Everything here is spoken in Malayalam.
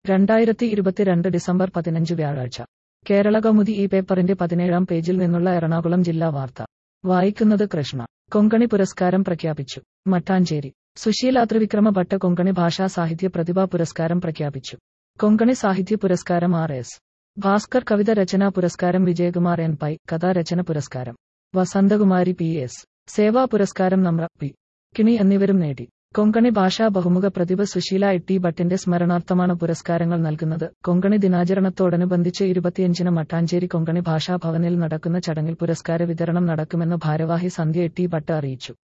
രണ്ടായിരത്തി ഇരുപത്തിരണ്ട് ഡിസംബർ പതിനഞ്ച് വ്യാഴാഴ്ച കേരള കൗമുദി ഈ പേപ്പറിന്റെ പതിനേഴാം പേജിൽ നിന്നുള്ള എറണാകുളം ജില്ലാ വാർത്ത വായിക്കുന്നത് കൃഷ്ണ കൊങ്കണി പുരസ്കാരം പ്രഖ്യാപിച്ചു മട്ടാഞ്ചേരി സുശീല ത്രിവിക്രമ ഭട്ട കൊങ്കണി ഭാഷാ സാഹിത്യ പ്രതിഭാ പുരസ്കാരം പ്രഖ്യാപിച്ചു കൊങ്കണി സാഹിത്യ പുരസ്കാരം ആർ എസ് ഭാസ്കർ കവിത രചനാ പുരസ്കാരം വിജയകുമാർ എൻ പൈ കഥാരചന പുരസ്കാരം വസന്തകുമാരി പി എസ് സേവാ പുരസ്കാരം നമ്ര പി കിണി എന്നിവരും നേടി കൊങ്കണി ഭാഷാ ബഹുമുഖ പ്രതിഭ സുശീല ഇട്ടി ഭട്ടിന്റെ സ്മരണാർത്ഥമാണ് പുരസ്കാരങ്ങൾ നൽകുന്നത് കൊങ്കണി ദിനാചരണത്തോടനുബന്ധിച്ച് ഇരുപത്തിയഞ്ചിന് മട്ടാഞ്ചേരി കൊങ്കണി ഭാഷാ ഭവനിൽ നടക്കുന്ന ചടങ്ങിൽ പുരസ്കാര വിതരണം നടക്കുമെന്ന് ഭാരവാഹി സന്ധ്യ ഇട്ടി ഭട്ട് അറിയിച്ചു